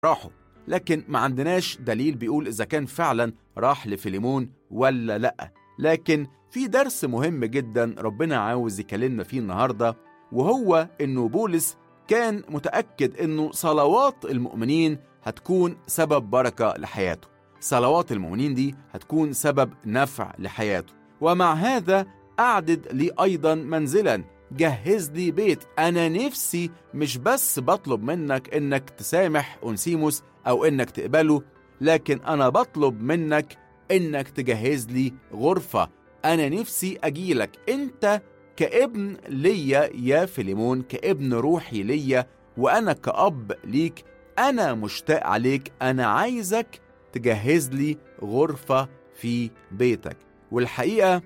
راحوا لكن ما عندناش دليل بيقول إذا كان فعلا راح لفيليمون ولا لأ لكن في درس مهم جدا ربنا عاوز يكلمنا فيه النهارده وهو انه بولس كان متاكد انه صلوات المؤمنين هتكون سبب بركه لحياته صلوات المؤمنين دي هتكون سبب نفع لحياته ومع هذا اعدد لي ايضا منزلا جهز لي بيت انا نفسي مش بس بطلب منك انك تسامح اونسيموس او انك تقبله لكن انا بطلب منك انك تجهز لي غرفه انا نفسي اجيلك انت كابن ليا يا فيليمون كابن روحي ليا وانا كاب ليك انا مشتاق عليك انا عايزك تجهز لي غرفه في بيتك والحقيقه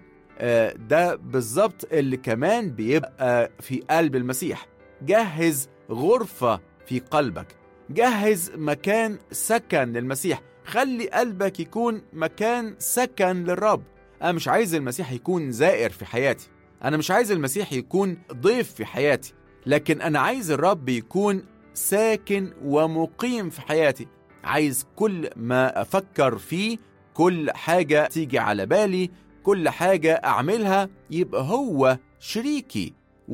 ده بالظبط اللي كمان بيبقى في قلب المسيح جهز غرفه في قلبك جهز مكان سكن للمسيح خلي قلبك يكون مكان سكن للرب أنا مش عايز المسيح يكون زائر في حياتي أنا مش عايز المسيح يكون ضيف في حياتي لكن أنا عايز الرب يكون ساكن ومقيم في حياتي عايز كل ما أفكر فيه كل حاجة تيجي على بالي كل حاجة أعملها يبقى هو شريكي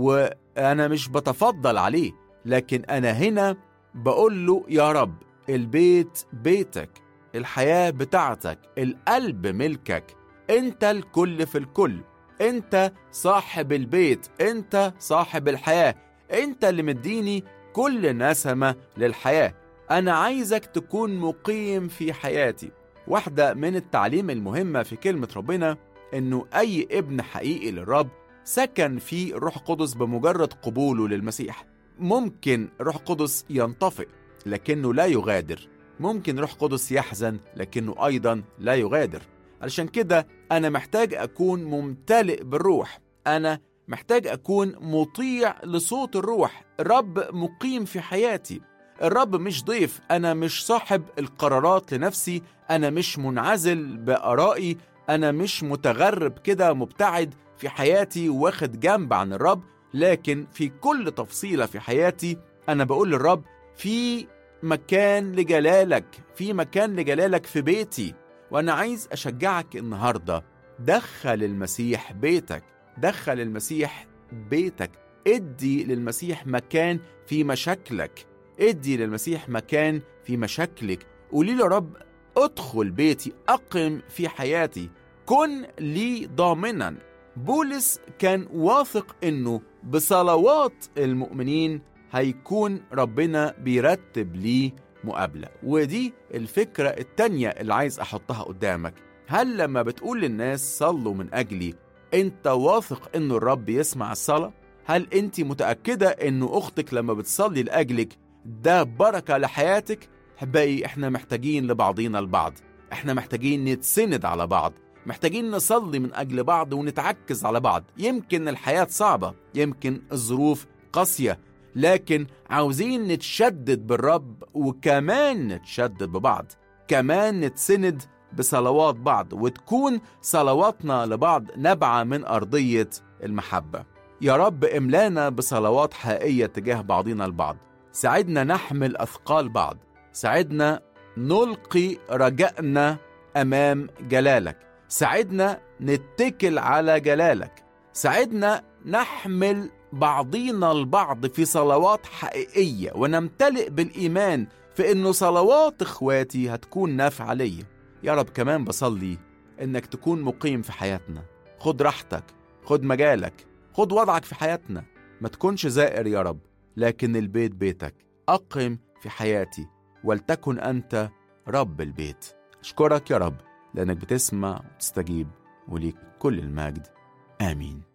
وأنا مش بتفضل عليه لكن أنا هنا بقول له يا رب البيت بيتك الحياة بتاعتك القلب ملكك انت الكل في الكل انت صاحب البيت انت صاحب الحياة انت اللي مديني كل نسمة للحياة انا عايزك تكون مقيم في حياتي واحدة من التعليم المهمة في كلمة ربنا انه اي ابن حقيقي للرب سكن فيه الروح القدس بمجرد قبوله للمسيح ممكن روح قدس ينطفئ لكنه لا يغادر ممكن روح قدس يحزن لكنه ايضا لا يغادر علشان كده انا محتاج اكون ممتلئ بالروح انا محتاج اكون مطيع لصوت الروح الرب مقيم في حياتي الرب مش ضيف انا مش صاحب القرارات لنفسي انا مش منعزل بارائي انا مش متغرب كده مبتعد في حياتي واخد جنب عن الرب لكن في كل تفصيله في حياتي انا بقول للرب في مكان لجلالك في مكان لجلالك في بيتي وانا عايز اشجعك النهارده دخل المسيح بيتك دخل المسيح بيتك ادي للمسيح مكان في مشاكلك ادي للمسيح مكان في مشاكلك قولي له رب ادخل بيتي اقم في حياتي كن لي ضامنا بولس كان واثق انه بصلوات المؤمنين هيكون ربنا بيرتب ليه مقابلة ودي الفكرة التانية اللي عايز أحطها قدامك هل لما بتقول للناس صلوا من أجلي أنت واثق أنه الرب يسمع الصلاة؟ هل أنت متأكدة أنه أختك لما بتصلي لأجلك ده بركة لحياتك؟ حبايبي إحنا محتاجين لبعضينا البعض إحنا محتاجين نتسند على بعض محتاجين نصلي من أجل بعض ونتعكز على بعض يمكن الحياة صعبة يمكن الظروف قاسية لكن عاوزين نتشدد بالرب وكمان نتشدد ببعض كمان نتسند بصلوات بعض وتكون صلواتنا لبعض نبعة من أرضية المحبة يا رب املانا بصلوات حقيقية تجاه بعضنا البعض ساعدنا نحمل أثقال بعض ساعدنا نلقي رجائنا أمام جلالك ساعدنا نتكل على جلالك ساعدنا نحمل بعضينا البعض في صلوات حقيقية ونمتلئ بالإيمان في إنه صلوات إخواتي هتكون نافعة ليا يا رب كمان بصلي إنك تكون مقيم في حياتنا خد راحتك خد مجالك خد وضعك في حياتنا ما تكونش زائر يا رب لكن البيت بيتك أقم في حياتي ولتكن أنت رب البيت أشكرك يا رب لأنك بتسمع وتستجيب وليك كل المجد آمين